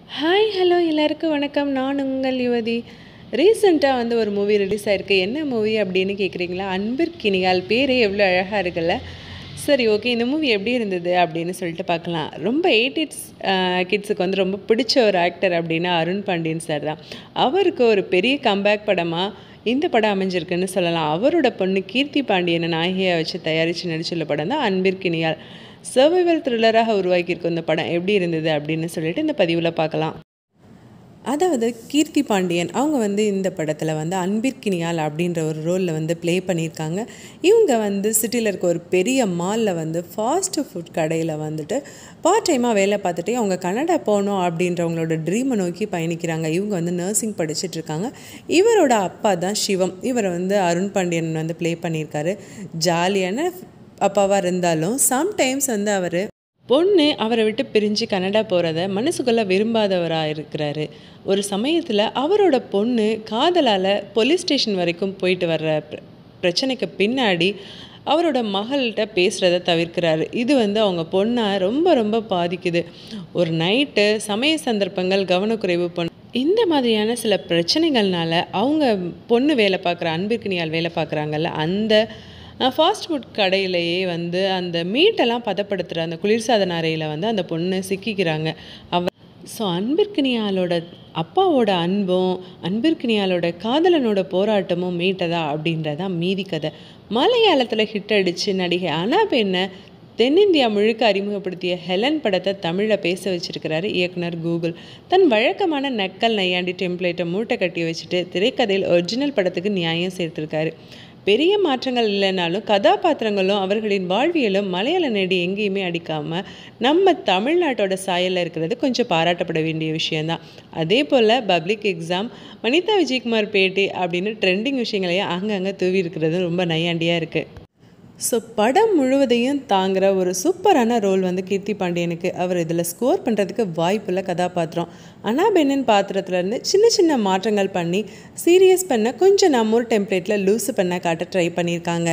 hi hello எல்லாருக்கும் வணக்கம் நான் உங்கள் யுவதி ரீசெண்டாக வந்து ஒரு மூவி ரிலீஸ் ஆயிருக்கு என்ன மூவி அப்படின்னு கேட்குறீங்களா அன்பிற்கினியால் பேரே எவ்வளோ அழகாக இருக்குல்ல சரி ஓகே இந்த மூவி எப்படி இருந்தது அப்படின்னு சொல்லிட்டு பார்க்கலாம் ரொம்ப எயிட்டிஸ் கிட்ஸுக்கு வந்து ரொம்ப பிடிச்ச ஒரு ஆக்டர் அப்படின்னா அருண் பாண்டியன் சார் தான் அவருக்கு ஒரு பெரிய கம்பேக் படமாக இந்த படம் அமைஞ்சிருக்குன்னு சொல்லலாம் அவரோட பொண்ணு கீர்த்தி பாண்டியனை நாயகியாக வச்சு தயாரித்து நடிச்சுள்ள படம் தான் அன்பிற்கினியால் சர்வைவல் த்ரில்லராக உருவாக்கியிருக்கும் இந்த படம் எப்படி இருந்தது அப்படின்னு சொல்லிட்டு இந்த பதிவில் பார்க்கலாம் அதாவது கீர்த்தி பாண்டியன் அவங்க வந்து இந்த படத்தில் வந்து அன்பிற்கினியால் அப்படின்ற ஒரு ரோலில் வந்து ப்ளே பண்ணியிருக்காங்க இவங்க வந்து சிட்டியில் இருக்க ஒரு பெரிய மாலில் வந்து ஃபாஸ்ட் ஃபுட் கடையில் வந்துட்டு பார்ட் டைமாக வேலை பார்த்துட்டு அவங்க கனடா போகணும் அப்படின்றவங்களோட ட்ரீமை நோக்கி பயணிக்கிறாங்க இவங்க வந்து நர்சிங் படிச்சுட்டு இருக்காங்க இவரோட அப்பா தான் சிவம் இவரை வந்து அருண் பாண்டியன் வந்து ப்ளே பண்ணியிருக்காரு ஜாலியான அப்பாவாக இருந்தாலும் சம்டைம்ஸ் வந்து அவர் பொண்ணு அவரை விட்டு பிரிஞ்சு கனடா போகிறத மனசுக்குள்ளே விரும்பாதவராக இருக்கிறாரு ஒரு சமயத்தில் அவரோட பொண்ணு காதலால் போலீஸ் ஸ்டேஷன் வரைக்கும் போயிட்டு வர்ற பிர- பிரச்சனைக்கு பின்னாடி அவரோட மகள்கிட்ட பேசுகிறத தவிர்க்கிறாரு இது வந்து அவங்க பொண்ணை ரொம்ப ரொம்ப பாதிக்குது ஒரு நைட்டு சமய சந்தர்ப்பங்கள் கவனக்குறைவு பொண்ணு இந்த மாதிரியான சில பிரச்சனைகள்னால அவங்க பொண்ணு வேலை பார்க்குற அன்பிற்கினியால் வேலை பார்க்குறாங்கல்ல அந்த ஃபாஸ்ட் ஃபுட் கடையிலேயே வந்து அந்த மீட்டெல்லாம் பதப்படுத்துகிற அந்த குளிர்சாதன அறையில் வந்து அந்த பொண்ணு சிக்கிக்கிறாங்க அவ ஸோ அன்பிற்கினியாலோட அப்பாவோட அன்பும் அன்பிற்கினியாலோட காதலனோட போராட்டமும் மீட்டதா அப்படின்றதான் மீதி கதை மலையாளத்தில் ஹிட் அடிச்சு நடிகை அனாபெண்ணை தென்னிந்தியா முழுக்க அறிமுகப்படுத்திய ஹெலன் படத்தை தமிழில் பேச வச்சிருக்கிறாரு இயக்குனர் கூகுள் தன் வழக்கமான நக்கல் நையாண்டி டெம்ப்ளேட்டை மூட்டை கட்டி வச்சுட்டு திரைக்கதையில் ஒரிஜினல் படத்துக்கு நியாயம் சேர்த்திருக்காரு பெரிய மாற்றங்கள் இல்லைனாலும் கதாபாத்திரங்களும் அவர்களின் வாழ்வியலும் மலையாள நடி எங்கேயுமே அடிக்காமல் நம்ம தமிழ்நாட்டோட சாயலில் இருக்கிறது கொஞ்சம் பாராட்டப்பட வேண்டிய விஷயந்தான் அதே போல் பப்ளிக் எக்ஸாம் வனிதா விஜயகுமார் பேட்டி அப்படின்னு ட்ரெண்டிங் விஷயங்களையும் அங்கங்கே தூவி இருக்கிறது ரொம்ப நையாண்டியாக இருக்குது ஸோ படம் முழுவதையும் தாங்குற ஒரு சூப்பரான ரோல் வந்து கீர்த்தி பாண்டியனுக்கு அவர் இதில் ஸ்கோர் பண்ணுறதுக்கு வாய்ப்புள்ள கதாபாத்திரம் அனாபென்னன் பாத்திரத்துலேருந்து சின்ன சின்ன மாற்றங்கள் பண்ணி சீரியஸ் பண்ண கொஞ்சம் நம்மூர் டெம்ப்ளேட்டில் லூஸு பண்ண காட்ட ட்ரை பண்ணியிருக்காங்க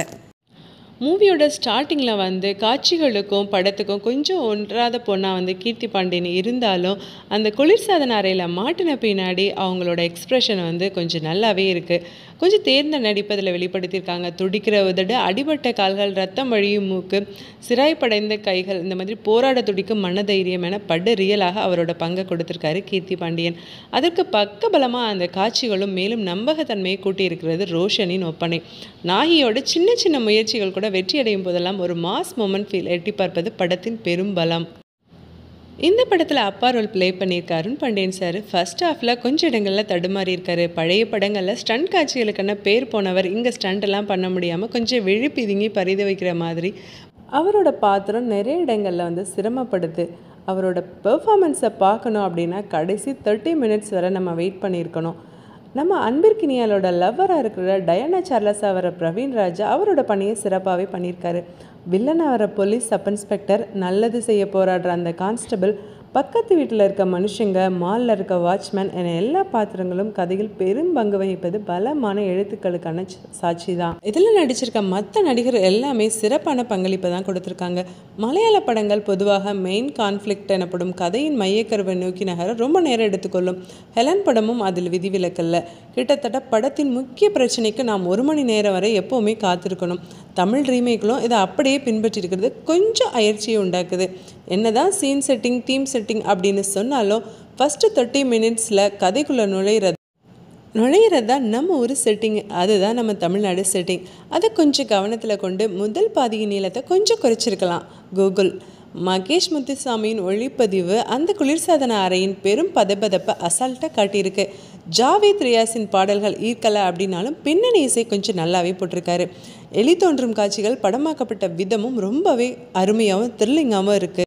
மூவியோட ஸ்டார்டிங்கில் வந்து காட்சிகளுக்கும் படத்துக்கும் கொஞ்சம் ஒன்றாத பொண்ணாக வந்து கீர்த்தி பாண்டியன் இருந்தாலும் அந்த குளிர்சாதன அறையில் மாட்டின பின்னாடி அவங்களோட எக்ஸ்ப்ரெஷன் வந்து கொஞ்சம் நல்லாவே இருக்குது கொஞ்சம் தேர்ந்த நடிப்பதில் வெளிப்படுத்தியிருக்காங்க துடிக்கிற உதடு அடிபட்ட கால்கள் ரத்தம் வழியும் மூக்கு சிராய்ப்படைந்த கைகள் இந்த மாதிரி போராட துடிக்கும் மனதைரியம் என படு ரியலாக அவரோட பங்கை கொடுத்திருக்காரு கீர்த்தி பாண்டியன் அதற்கு பக்கபலமாக அந்த காட்சிகளும் மேலும் நம்பகத்தன்மையை கூட்டியிருக்கிறது ரோஷனின் ஒப்பனை நாகியோட சின்ன சின்ன முயற்சிகள் கூட வெற்றியடையும் போதெல்லாம் ஒரு மாஸ் மொமெண்ட் ஃபீல் எட்டி பார்ப்பது படத்தின் பெரும் பலம் இந்த படத்தில் அப்பா ரோல் ப்ளே பண்ணியிருக்காரு அருண் பாண்டியன் சார் ஃபர்ஸ்ட் ஹாஃபில் கொஞ்சம் இடங்களில் தடுமாறி இருக்காரு பழைய படங்களில் ஸ்டண்ட் காட்சிகளுக்கான பேர் போனவர் இங்கே ஸ்டண்ட் எல்லாம் பண்ண முடியாமல் கொஞ்சம் விழிப்பிதுங்கி பரித வைக்கிற மாதிரி அவரோட பாத்திரம் நிறைய இடங்களில் வந்து சிரமப்படுது அவரோட பெர்ஃபார்மன்ஸை பார்க்கணும் அப்படின்னா கடைசி தேர்ட்டி மினிட்ஸ் வரை நம்ம வெயிட் பண்ணியிருக்கணும் நம்ம அன்பிற்கினியாலோட லவ்வராக இருக்கிற டயானா சார்லஸ் அவர பிரவீன் ராஜா அவரோட பணியை சிறப்பாகவே பண்ணியிருக்காரு வில்லன் அவர போலீஸ் சப் இன்ஸ்பெக்டர் நல்லது செய்ய போராடுற அந்த கான்ஸ்டபிள் பக்கத்து வீட்டில் இருக்க மனுஷங்க மாலில் இருக்க வாட்ச்மேன் என எல்லா பாத்திரங்களும் கதையில் பெரும் பங்கு வகிப்பது பலமான எழுத்துக்களுக்கான ச- சாட்சி தான் இதில் நடிச்சிருக்க மற்ற நடிகர் எல்லாமே சிறப்பான பங்களிப்பை தான் கொடுத்துருக்காங்க மலையாள படங்கள் பொதுவாக மெயின் கான்ஃப்ளிக்ட் எனப்படும் கதையின் மையக்கருவை நோக்கி நகர ரொம்ப நேரம் எடுத்துக்கொள்ளும் ஹெலன் படமும் அதில் விதிவிலக்கல்ல கிட்டத்தட்ட படத்தின் முக்கிய பிரச்சனைக்கு நாம் ஒரு மணி நேரம் வரை எப்போவுமே காத்திருக்கணும் தமிழ் ரீமேக்களும் இதை அப்படியே பின்பற்றிருக்கிறது கொஞ்சம் அயற்சியை உண்டாக்குது என்னதான் சீன் செட்டிங் தீம் செட்டிங் அப்படின்னு சொன்னாலும் ஃபஸ்ட்டு தேர்ட்டி மினிட்ஸில் கதைக்குள்ளே நுழையிறது நுழையிறது தான் நம்ம ஒரு செட்டிங் அதுதான் நம்ம தமிழ்நாடு செட்டிங் அதை கொஞ்சம் கவனத்தில் கொண்டு முதல் பாதியின் நீளத்தை கொஞ்சம் குறைச்சிருக்கலாம் கூகுள் மகேஷ் முத்துசாமியின் ஒளிப்பதிவு அந்த குளிர்சாதன அறையின் பெரும் பதபதப்பை அசால்ட்டாக காட்டியிருக்கு ஜாவேத் ரியாஸின் பாடல்கள் ஈர்க்கலை அப்படின்னாலும் பின்னணி இசை கொஞ்சம் நல்லாவே போட்டிருக்காரு எலி தோன்றும் காட்சிகள் படமாக்கப்பட்ட விதமும் ரொம்பவே அருமையாகவும் த்ரில்லிங்காகவும் இருக்குது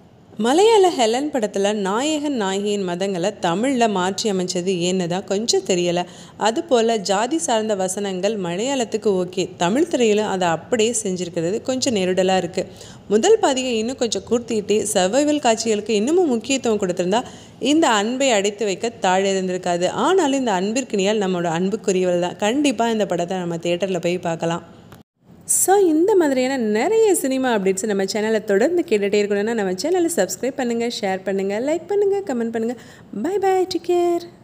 மலையாள ஹெலன் படத்தில் நாயகன் நாயகியின் மதங்களை தமிழில் மாற்றி அமைச்சது ஏன்னு தான் கொஞ்சம் தெரியலை அதுபோல் ஜாதி சார்ந்த வசனங்கள் மலையாளத்துக்கு ஓகே தமிழ் திரையிலும் அதை அப்படியே செஞ்சுருக்கிறது கொஞ்சம் நெருடலாக இருக்குது முதல் பாதியை இன்னும் கொஞ்சம் கூர்த்திட்டு சர்வைவல் காட்சிகளுக்கு இன்னமும் முக்கியத்துவம் கொடுத்திருந்தா இந்த அன்பை அடைத்து வைக்க தாழ இருந்திருக்காது ஆனாலும் இந்த அன்பிற்கினியால் நம்மளோட அன்புக்குரியவள் தான் கண்டிப்பாக இந்த படத்தை நம்ம தேட்டரில் போய் பார்க்கலாம் ஸோ இந்த மாதிரியான நிறைய சினிமா அப்டேட்ஸ் நம்ம சேனலை தொடர்ந்து கேட்டுகிட்டே இருக்கணும்னா நம்ம சேனலை சப்ஸ்கிரைப் பண்ணுங்கள் ஷேர் பண்ணுங்கள் லைக் பண்ணுங்கள் கமெண்ட் பண்ணுங்கள் பை பை டேக் கேர்